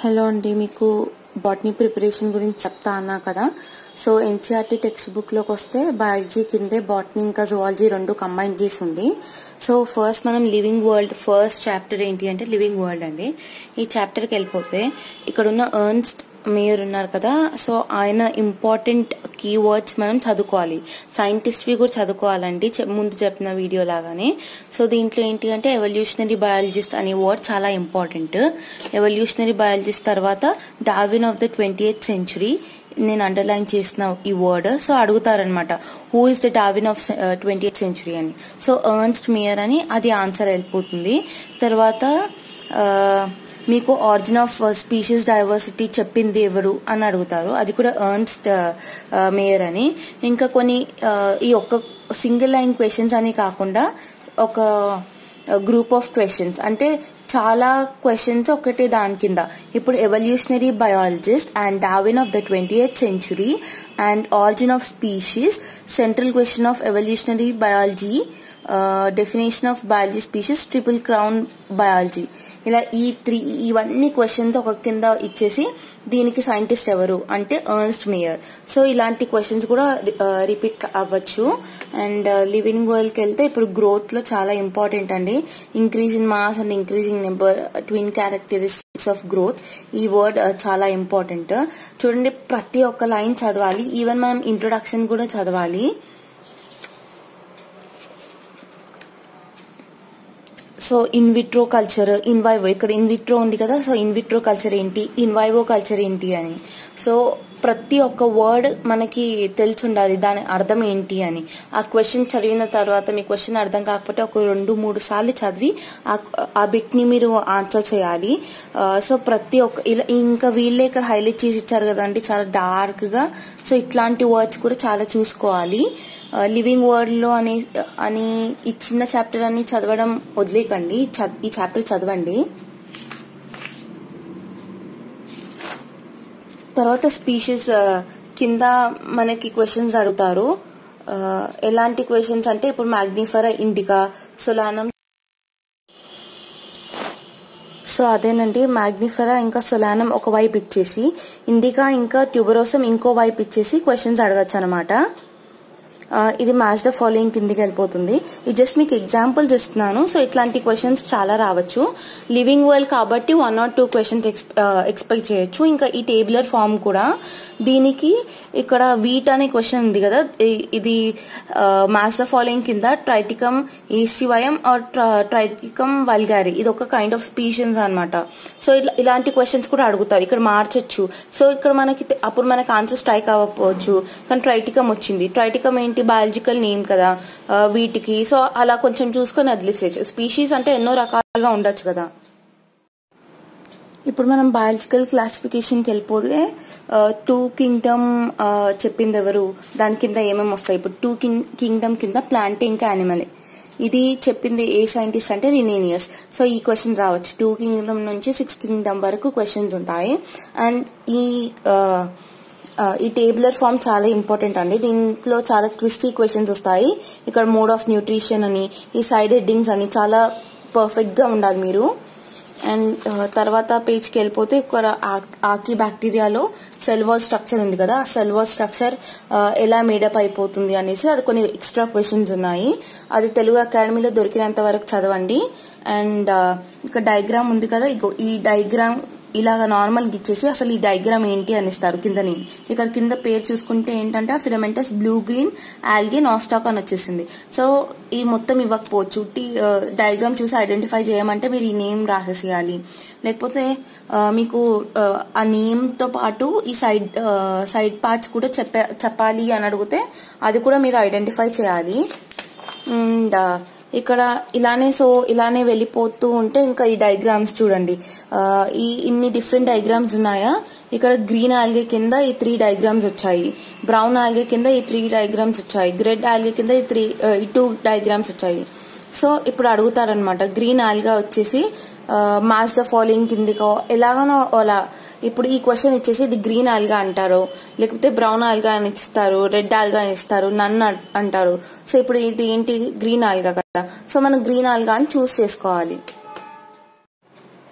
hello అండి మీకు botany preparation గురించి చెప్తా అన్నా కదా సో ఎన్సీఆర్టీ టెక్స్ట్ బుక్లోకి వస్తే బయాలజీ కిందే బాటనీ ఇంకా జువాలజీ రెండు కంబైన్ చేసి ఉంది సో ఫస్ట్ మనం లివింగ్ వరల్డ్ ఫస్ట్ చాప్టర్ ఏంటి అంటే లివింగ్ వరల్డ్ అండి ఈ చాప్టర్కి వెళ్ళిపోతే ఇక్కడ ఉన్న ఎర్న్స్ట్ మేయర్ ఉన్నారు కదా సో ఆయన ఇంపార్టెంట్ కీవర్డ్స్ మనం చదువుకోవాలి సైంటిస్ట్వి కూడా చదువుకోవాలండి చె- ముందు చెప్పిన వీడియో లాగానే సో దీంట్లో ఏంటి అంటే ఎవల్యూషనరీ బయాలజిస్ట్ అనే వర్డ్ చాలా ఇంపార్టెంట్ ఎవల్యూషనరీ బయాలజిస్ట్ తర్వాత Darwin of the twentieth century నేను అండర్లైన్ చేసిన ఈ వర్డ్ సో అడుగుతారనమాట who is the Darwin of twentieth century అని సో ఎర్న్స్ట్ మేయర్ అని అది ఆన్సర్ వెళ్ళిపోతుంది తర్వాత ఆ, మీకు ఆరిజిన్ ఆఫ్ స్పీషీస్ డైవర్సిటీ చెప్పింది ఎవరు అని అడుగుతారు అది కూడా ఎర్న్స్ట్ మేయర్ అని ఇంకా కొన్ని ఆ, ఈ ఒక్క సింగిల్ లైన్ క్వశ్చన్స్ అని కాకుండా ఒక గ్రూప్ ఆఫ్ క్వశ్చన్స్ అంటే చాలా క్వశ్చన్స్ ఒకటే దాని కింద ఇప్పుడు evolutionary biologist and Darwin of the twentieth century and origin of species central question of evolutionary biology definition of biology species triple crown biology ఇలా ఈ త్రీ ఇవన్నీ క్వశ్చన్స్ ఒక కింద ఇచ్చేసి దీనికి సైంటిస్ట్ ఎవరు అంటే ఎర్న్స్ట్ మేయర్ సో ఇలాంటి క్వశ్చన్స్ కూడా రిపీట్ అవ్వచ్చు అండ్ లివింగ్ వరల్డ్కి వెళ్తే ఇప్పుడు గ్రోత్ లో చాలా ఇంపార్టెంట్ అండి increase in mass and increasing number twin characteristics of growth ఈ వర్డ్ చాలా ఇంపార్టెంట్ చూడండి ప్రతి ఒక్క లైన్ చదవాలి ఈవెన్ మనం ఇంట్రొడక్షన్ కూడా చదవాలి so in vitro culture in vivo ఇక్కడ ఇన్ విట్రో ఉంది కదా సో ఇన్ విట్రో కల్చర్ ఏంటి ఇన్వైవో కల్చర్ ఏంటి అని సో ప్రతి ఒక్క వర్డ్ మనకి తెలిసి ఉండాలి దాని అర్థం ఏంటి అని ఆ క్వశ్చన్ చదివిన తర్వాత మీ క్వశ్చన్ అర్థం కాకపోతే ఒక రెండు మూడు సార్లు చదివి ఆ- ఆ బిట్ ని మీరు ఆన్సర్ చేయాలి ఆ, సో ప్రతి ఒక్క ఇలా ఇంకా వీళ్ళే ఇక్కడ హైలైట్ చేసి ఇచ్చారు కదండి చాలా డార్క్ గా సో ఇట్లాంటి వర్డ్స్ కూడా చాలా చూసుకోవాలి లివింగ్ వరల్డ్ లో అని అని ఈ చిన్న చాప్టర్ అని చదవడం వదిలేకండి చద్- ఈ చాప్టర్ చదవండి తర్వాత స్పీషీస్ కింద మనకి క్వశ్చన్స్ అడుగుతారు ఆ, ఎలాంటి క్వశ్చన్స్ అంటే ఇప్పుడు మ్యాగ్నిఫరా ఇండికా సొలానం సో అదేనండి మ్యాగ్నిఫెరా ఇంకా సొలానం ఒక వైపు ఇచ్చేసి ఇండికా ఇంకా ట్యూబరోసం ఇంకో వైపు ఇచ్చేసి క్వశ్చన్స్ అడగచ్చు అనమాట ఇది మ్యాచ్ ద ఫాలోయింగ్ కిందికి వెళ్ళిపోతుంది ఇది జస్ట్ మీకు ఎగ్జాంపుల్స్ ఇస్తున్నాను సో ఇట్లాంటి క్వశ్చన్స్ చాలా రావచ్చు లివింగ్ వరల్డ్ కాబట్టి one or two questions expect చేయొచ్చు ఇంకా ఈ టేబులర్ ఫామ్ కూడా దీనికి ఇక్కడ వీట్ అనే క్వశ్చన్ ఉంది కదా ఇ- ఇది మ్యాచ్ ద ఫాలోయింగ్ కింద ట్రైటికమ్ ఈసివయం ఆర్ ట్రైటికమ్ వల్గారి ఇది ఒక కైండ్ ఆఫ్ స్పీషన్స్ అన్నమాట సో ఇలా ఇలాంటి క్వశ్చన్స్ కూడా అడుగుతారు ఇక్కడ మార్చొచ్చు సో ఇక్కడ మనకి తె- అప్పుడు మనకి ఆన్సర్ స్ట్రైక్ అవ్వకపోవచ్చు కానీ ట్రైటికమ్ వచ్చింది ట్రైటికమ్ ఏంటి బయాలజికల్ నేమ్ కదా ఆ, వీటికి సో అలా కొంచెం చూసుకొని వదిలేసేయచ్చు స్పీషీస్ అంటే ఎన్నో రకాలుగా ఉండొచ్చు కదా ఇప్పుడు మనం బయాలజికల్ క్లాసిఫికేషన్కి వెళ్ళిపోతే టూ కింగ్డమ్ చెప్పింది ఎవరు దాని కింద ఏమేమి వస్తాయి ఇప్పుడు టూ కింగ్ కింగ్డమ్ కింద ప్లాంట్ ఇంకా యానిమల్ ఇది చెప్పింది ఏ సైంటిస్ట్ అంటే రినేనియస్ సో ఈ క్వశ్చన్ రావచ్చు టూ కింగ్డమ్ నుంచి సిక్స్ కింగ్డమ్ వరకు క్వశ్చన్స్ ఉంటాయి అండ్ ఈ ఆ, ఆ, ఈ టేబులర్ ఫామ్ చాలా ఇంపార్టెంట్ అండి దీంట్లో చాలా ట్విస్టీ క్వశ్చన్స్ వస్తాయి ఇక్కడ మోడ్ ఆఫ్ న్యూట్రిషన్ అని ఈ సైడ్ హెడ్డింగ్స్ అని చాలా పర్ఫెక్ట్ గా ఉండాలి మీరు అండ్ ఆ, తర్వాత పేజ్కి వెళ్ళిపోతే ఇక్కడ ఆ- ఆకి బ్యాక్టీరియాలో సెల్ వాల్ స్ట్రక్చర్ ఉంది కదా ఆ సెల్ వాల్ స్ట్రక్చర్ ఎలా మేడప్ అయిపోతుంది అనేసి అది కొన్ని ఎక్స్ట్రా క్వశ్చన్స్ ఉన్నాయి అది తెలుగు అకాడమీలో దొరికినంత వరకు చదవండి అండ్ ఆ, ఇక్కడ డయాగ్రామ్ ఉంది కదా ఇగో ఈ డయాగ్రామ్ ఇలాగ నార్మల్ ఇచ్చేసి అసలు ఈ డయాగ్రామ్ ఏంటి అని ఇస్తారు కిందని ఇక్కడ కింద పేరు చూసుకుంటే ఏంటంటే filamentous blue green algae Nostoc అని వచ్చేసింది సో ఈ మొత్తం ఇవ్వకపోవచ్చు డయాగ్రామ్ చూసి ఐడెంటిఫై చేయమంటే మీరు ఈ నేమ్ రాసేసేయాలి లేకపోతే ఆ, మీకు ఆ, ఆ నేమ్ తో పాటు ఈ సైడ్ సైడ్ పార్ట్స్ కూడా చెప్ప చెప్పాలి అని అడిగితే అది కూడా మీరు ఐడెంటిఫై చేయాలి అండ్ ఇక్కడ ఇలానే సో ఇలానే వెళ్ళిపోతూ ఉంటే ఇంకా ఈ డయాగ్రామ్స్ చూడండి ఆ, ఈ ఇన్ని డిఫరెంట్ డయాగ్రామ్స్ ఉన్నాయా ఇక్కడ గ్రీన్ ఆల్గే కింద ఈ త్రీ డయాగ్రామ్స్ వచ్చాయి బ్రౌన్ ఆల్గే కింద ఈ త్రీ డయాగ్రామ్స్ వచ్చాయి రెడ్ ఆల్గే కింద ఈ త్రీ ఈ టూ డయాగ్రామ్స్ వచ్చాయి సో ఇప్పుడు అడుగుతారనమాట గ్రీన్ ఆల్గా వచ్చేసి మాస్ ద ఫాలోయింగ్ కిందికో ఎలాగనో అలా ఇప్పుడు ఈ క్వశ్చన్ ఇచ్చేసి ఇది గ్రీన్ ఆల్గా అంటారు లేకపోతే బ్రౌన్ ఆల్గా అని ఇస్తారు రెడ్ ఆల్గా అని ఇస్తారు నన్ అన్- అంటారు సో ఇప్పుడు ఇది ఏంటి గ్రీన్ ఆల్గా కదా సో మనం గ్రీన్ ఆల్గా అని చూస్ చేసుకోవాలి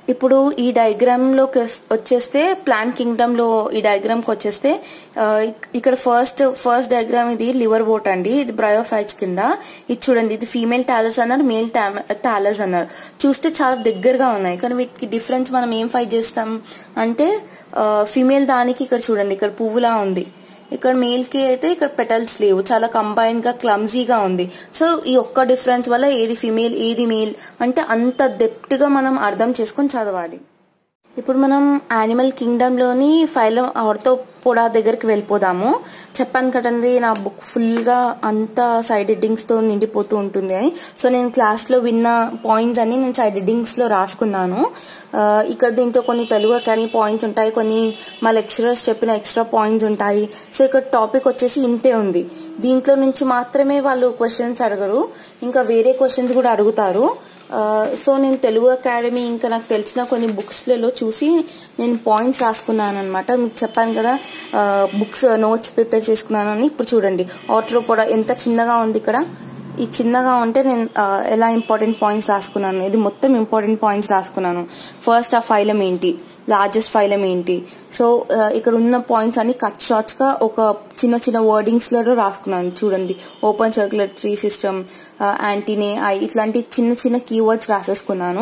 ఇప్పుడు ఈ డయాగ్రామ్ లోకి వచ్చేస్తే ప్లాంట్ కింగ్డమ్ లో ఈ డయాగ్రామ్ కి వచ్చేస్తే ఆ, ఇక్- ఇక్కడ ఫస్ట్ ఫస్ట్ డయాగ్రామ్ ఇది లివర్ బోట్ అండి ఇది బ్రయోఫైట్స్ కింద ఇది చూడండి ఇది ఫీమేల్ టాలర్స్ అన్నారు మేల్ టాలర్స్ అన్నారు చూస్తే చాలా దగ్గరగా ఉన్నాయి కానీ వీటికి డిఫరెన్స్ మనం ఏం ఫైట్ చేస్తాం అంటే ఫీమేల్ దానికి ఇక్కడ చూడండి ఇక్కడ పువ్వులా ఉంది ఇక్కడ మేల్ కి అయితే ఇక్కడ పెటల్స్ లేవు చాలా కంబైన్ గా క్లమ్జీగా ఉంది సో ఈ ఒక్క డిఫరెన్స్ వల్ల ఏది ఫిమేల్ ఏది మేల్ అంటే అంత డెప్త్ గా మనం అర్థం చేసుకొని చదవాలి ఇప్పుడు మనం యానిమల్ కింగ్డమ్ లోని ఫైలం ఆర్తో పొడా దగ్గరికి వెళ్ళిపోదాము చెప్పాను కదండి నా బుక్ ఫుల్ గా అంత సైడ్ హెడ్డింగ్స్ తో నిండిపోతూ ఉంటుంది అని సో నేను క్లాస్ లో విన్న పాయింట్స్ అన్ని నేను సైడ్ హెడ్డింగ్స్ లో రాసుకున్నాను ఆ, ఇక్కడ దీంట్లో కొన్ని తెలుగు అకాడమీ పాయింట్స్ ఉంటాయి కొన్ని మా లెక్చరర్స్ చెప్పిన ఎక్స్ట్రా పాయింట్స్ ఉంటాయి సో ఇక్కడ టాపిక్ వచ్చేసి ఇంతే ఉంది దీంట్లో నుంచి మాత్రమే వాళ్ళు క్వశ్చన్స్ అడగరు ఇంకా వేరే క్వశ్చన్స్ కూడా అడుగుతారు ఆ, సో నేను తెలుగు అకాడమీ ఇంకా నాకు తెలిసిన కొన్ని బుక్స్లలో చూసి నేను పాయింట్స్ రాసుకున్నాను అనమాట మీకు చెప్పాను కదా బుక్స్ నోట్స్ ప్రిపేర్ చేసుకున్నాను అని ఇప్పుడు చూడండి ఆటో కూడా ఎంత చిన్నగా ఉంది ఇక్కడ ఈ చిన్నగా ఉంటే నేను ఆ, ఎలా ఇంపార్టెంట్ పాయింట్స్ రాసుకున్నాను ఇది మొత్తం ఇంపార్టెంట్ పాయింట్స్ రాసుకున్నాను ఫస్ట్ ఆ ఫైలం ఏంటి లార్జెస్ట్ ఫైలం ఏంటి సో ఆ, ఇక్కడ ఉన్న పాయింట్స్ అన్ని కట్ షార్ట్స్ గా ఒక చిన్న చిన్న వర్డింగ్స్ లో రాసుకున్నాను చూడండి ఓపెన్ సర్క్యులేటరీ సిస్టమ్ యాంటీనే ఐ ఇట్లాంటి చిన్న చిన్న కీవర్డ్స్ రాసేసుకున్నాను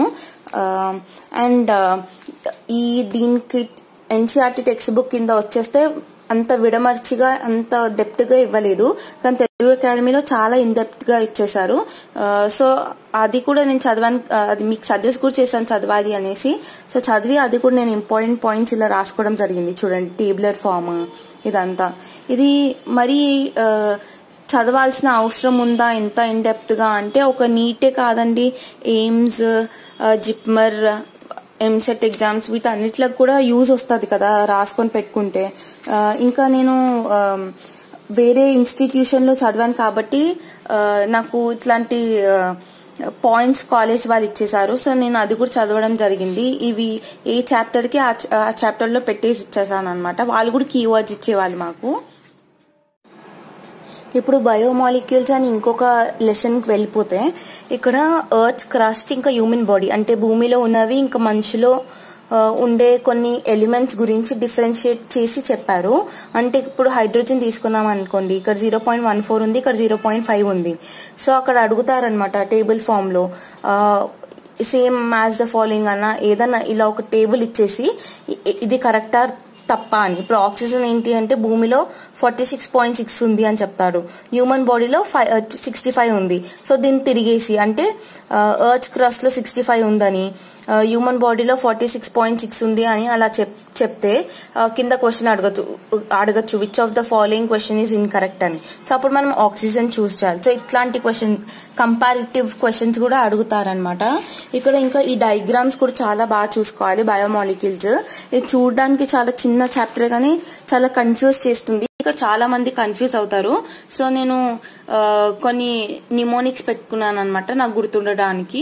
అండ్ ఈ దీనికి ఎన్సీఆర్టీ టెక్స్ట్ బుక్ కింద వచ్చేస్తే అంత విడమర్చిగా అంత డెప్త్ గా ఇవ్వలేదు కానీ తెలుగు అకాడమీలో చాలా ఇన్ డెప్త్ గా ఇచ్చేశారు సో అది కూడా నేను చదివాను ఆ, అది మీకు సజెస్ట్ కూడా చేశాను చదవాలి అనేసి సో చదివి అది కూడా నేను ఇంపార్టెంట్ పాయింట్స్ ఇలా రాసుకోవడం జరిగింది చూడండి టేబులర్ ఫామ్ ఇదంతా ఇది మరి ఆ, చదవాల్సిన అవసరం ఉందా ఎంత ఇన్ డెప్త్ గా అంటే ఒక నీటే కాదండి ఎయిమ్స్ జిప్మర్ ఎంసెట్ ఎగ్జామ్స్ వీటన్నిటికి కూడా యూజ్ వస్తుంది కదా రాసుకొని పెట్టుకుంటే ఆ, ఇంకా నేను ఆ, వేరే ఇన్స్టిట్యూషన్ లో చదివాను కాబట్టి ఆ, నాకు ఇట్లాంటి పాయింట్స్ కాలేజ్ వాళ్ళు ఇచ్చేసారు సో నేను అది కూడా చదవడం జరిగింది ఇవి ఏ చాప్టర్ కి ఆ చాప్టర్ లో పెట్టేసి ఇచ్చేసాను అనమాట వాళ్ళు కూడా కీవర్డ్స్ ఇచ్చేవాళ్ళు మాకు ఇప్పుడు బయోమాలిక్యూల్స్ అని ఇంకొక లెసన్ కి వెళ్ళిపోతే ఇక్కడ ఎర్త్ క్రస్ట్ ఇంకా హ్యూమన్ బాడీ అంటే భూమిలో ఉన్నవి ఇంకా మనిషిలో ఆ, ఉండే కొన్ని ఎలిమెంట్స్ గురించి డిఫరెన్షియేట్ చేసి చెప్పారు అంటే ఇప్పుడు హైడ్రోజన్ తీసుకున్నాం అనుకోండి ఇక్కడ జీరో పాయింట్ వన్ ఫోర్ ఉంది ఇక్కడ జీరో పాయింట్ ఫైవ్ ఉంది సో అక్కడ అడుగుతారనమాట టేబుల్ ఫామ్ లో సేమ్ మ్యాచ్ ద ఫాలోయింగ్ అన్న ఏదన్నా ఇలా ఒక టేబుల్ ఇచ్చేసి ఇ- ఇది కరెక్టా తప్ప అని ఇప్పుడు ఆక్సిజన్ ఏంటి అంటే భూమిలో ఫార్టీ సిక్స్ పాయింట్ సిక్స్ ఉంది అని చెప్తాడు హ్యూమన్ బాడీలో ఫైవ్ సిక్స్టీ ఫైవ్ ఉంది సో దీన్ని తిరిగేసి అంటే ఎర్త్ క్రస్ట్ లో సిక్స్టీ ఫైవ్ ఉందని హ్యూమన్ బాడీలో ఫార్టీ సిక్స్ పాయింట్ సిక్స్ ఉంది అని అలా చెప్ చెప్తే ఆ, కింద క్వశ్చన్ అడగచ్చు అడగచ్చు which of the following question is incorrect అని సో అప్పుడు మనం ఆక్సిజన్ చూస్ చేయాలి సో ఇట్లాంటి క్వశ్చన్ కంపారిటివ్ క్వశ్చన్స్ కూడా అడుగుతారనమాట ఇక్కడ ఇంకా ఈ డయాగ్రామ్స్ కూడా చాలా బాగా చూసుకోవాలి బయోమాలిక్యూల్స్ ఇది చూడడానికి చాలా చిన్న చాప్టర్ కానీ చాలా కన్ఫ్యూజ్ చేస్తుంది ఇక్కడ చాలా మంది కన్ఫ్యూజ్ అవుతారు సో నేను ఆ, కొన్ని నిమోనిక్స్ పెట్టుకున్నాను అనమాట నాకు గుర్తుండడానికి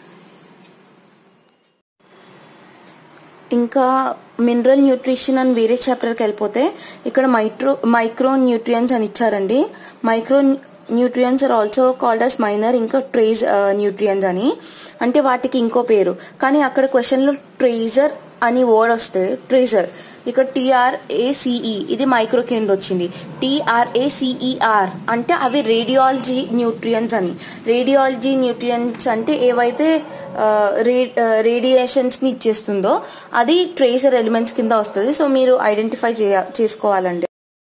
ఇంకా మినరల్ న్యూట్రిషన్ అని వేరే చాప్టర్కి వెళ్ళిపోతే ఇక్కడ మైక్రో మైక్రో న్యూట్రియన్స్ అని ఇచ్చారండి micro nutrients are also called as minor ఇంకా ట్రేజ్ న్యూట్రియన్స్ అని అంటే వాటికి ఇంకో పేరు కానీ అక్కడ క్వశ్చన్ లో ట్రేజర్ అని వర్డ్ వస్తే ట్రేజర్ ఇక్కడ టిఆర్ఏసిఈ ఇది మైక్రో కింద వచ్చింది టిఆర్ఏసిఈఆర్ అంటే అవి రేడియాలజీ న్యూట్రియన్స్ అని రేడియాలజీ న్యూట్రియన్స్ అంటే ఏవైతే రేడియేషన్స్ ని ఇచ్చేస్తుందో అది ట్రేసర్ ఎలిమెంట్స్ కింద వస్తుంది సో మీరు ఐడెంటిఫై చేసుకోవాలండి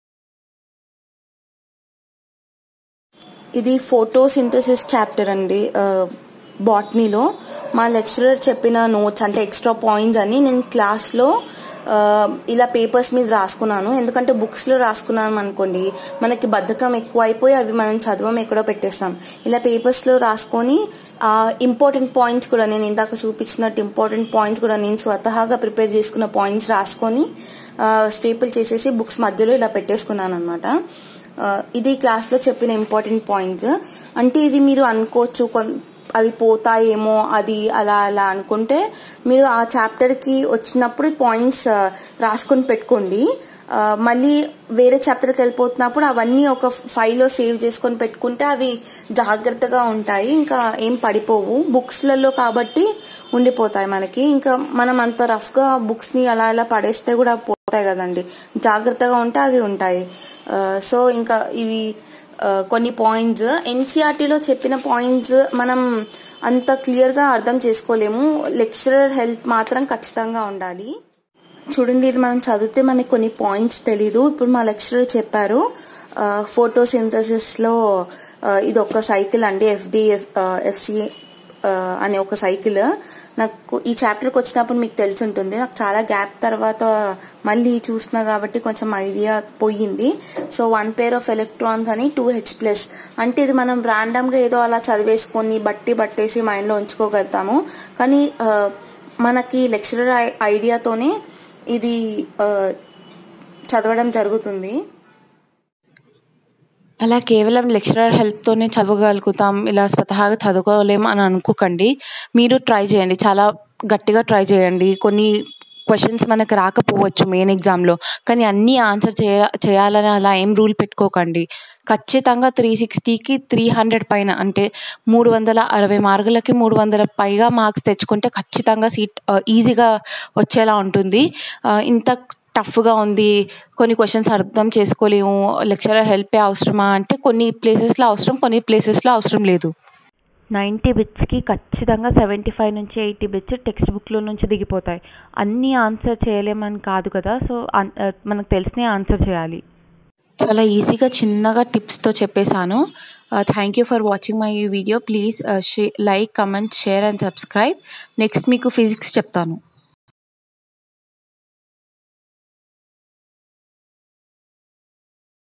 ఇది ఫోటోసింథసిస్ చాప్టర్ అండి బాటనీలో మా లెక్చరర్ చెప్పిన నోట్స్ అంటే ఎక్స్ట్రా పాయింట్స్ అని నేను క్లాస్లో ఆ, ఇలా పేపర్స్ మీద రాసుకున్నాను ఎందుకంటే బుక్స్ లో రాసుకున్నాం అనుకోండి మనకి బద్ధకం ఎక్కువ అయిపోయి అవి మనం చదవం ఎక్కడో పెట్టేస్తాం ఇలా పేపర్స్ లో రాసుకొని ఇంపార్టెంట్ పాయింట్స్ కూడా నేను ఇందాక చూపించినట్టు ఇంపార్టెంట్ పాయింట్స్ కూడా నేను స్వతహాగా ప్రిపేర్ చేసుకున్న పాయింట్స్ రాసుకొని స్టేపుల్ చేసేసి బుక్స్ మధ్యలో ఇలా పెట్టేసుకున్నాను అనమాట ఇది క్లాస్ లో చెప్పిన ఇంపార్టెంట్ పాయింట్స్ అంటే ఇది మీరు అనుకోవచ్చు కొన్- అవి పోతాయేమో అది అలా అలా అనుకుంటే మీరు ఆ చాప్టర్ కి వచ్చినప్పుడు పాయింట్స్ రాసుకొని పెట్టుకోండి ఆ, మళ్ళీ వేరే చాప్టర్కి వెళ్ళిపోతున్నప్పుడు అవన్నీ ఒక ఫైల్లో సేవ్ చేసుకొని పెట్టుకుంటే అవి జాగ్రత్తగా ఉంటాయి ఇంకా ఏం పడిపోవు బుక్స్లలో కాబట్టి ఉండిపోతాయి మనకి ఇంకా మనం అంత రఫ్గా బుక్స్ని అలా అలా పడేస్తే కూడా పోతాయి కదండి జాగ్రత్తగా ఉంటే అవి ఉంటాయి ఆ, సో ఇంకా ఇవి ఆ, కొన్ని పాయింట్స్ ఎన్సీఆర్టీలో చెప్పిన పాయింట్స్ మనం అంత క్లియర్గా అర్థం చేసుకోలేము లెక్చరర్ హెల్ప్ మాత్రం ఖచ్చితంగా ఉండాలి చూడండి ఇది మనం చదివితే మనకి కొన్ని పాయింట్స్ తెలీదు ఇప్పుడు మా లెక్చరర్ చెప్పారు ఫోటోసింథసిస్ లో ఆ, ఇది ఒక సైకిల్ అండి ఎఫ్డి ఎఫ్సి అనే ఒక సైకిల్ నాకు ఈ చాప్టర్కి వచ్చినప్పుడు మీకు తెలిసి ఉంటుంది నాకు చాలా గ్యాప్ తర్వాత మళ్ళీ చూస్తున్నా కాబట్టి కొంచెం ఐడియా పోయింది so one pair of electrons అని టూ హెచ్ ప్లస్ అంటే ఇది మనం ర్యాండమ్గా ఏదో అలా చదివేసుకొని బట్టి బట్టేసి మైండ్లో ఉంచుకోగలుగుతాము కానీ ఆ, మనకి లెక్చరర్ ఐడియాతోనే ఇది ఆ, చదవడం జరుగుతుంది అలా కేవలం లెక్చరర్ హెల్ప్తోనే చదవగలుగుతాం ఇలా స్వతహాగా చదువుకోలేం అని అనుకోకండి మీరు ట్రై చేయండి చాలా గట్టిగా ట్రై చేయండి కొన్ని క్వశ్చన్స్ మనకు రాకపోవచ్చు మెయిన్ ఎగ్జామ్లో కానీ అన్నీ ఆన్సర్ చేయ చేయాలని అలా ఏం రూల్ పెట్టుకోకండి ఖచ్చితంగా త్రీ సిక్స్టీకి త్రీ హండ్రెడ్ పైన అంటే మూడు వందల అరవై మార్కులకి మూడు వందల పైగా మార్క్స్ తెచ్చుకుంటే ఖచ్చితంగా సీట్ ఈజీగా వచ్చేలా ఉంటుంది ఆ, ఇంత టఫ్గా ఉంది కొన్ని క్వశ్చన్స్ అర్థం చేసుకోలేము లెక్చరర్ హెల్పే అవసరమా అంటే కొన్ని ప్లేసెస్లో అవసరం కొన్ని ప్లేసెస్లో అవసరం లేదు నైంటీ బిట్స్కి ఖచ్చితంగా సెవెంటీ ఫైవ్ నుంచి ఎయిటీ బిట్స్ టెక్స్ట్ బుక్లో నుంచి దిగిపోతాయి అన్నీ ఆన్సర్ చేయలేమని కాదు కదా సో అన్- ఆ, మనకు తెలిసినే ఆన్సర్ చేయాలి చాలా ఈజీగా చిన్నగా టిప్స్తో చెప్పేశాను thank you for watching my video please like comment share and subscribe next మీకు ఫిజిక్స్ చెప్తాను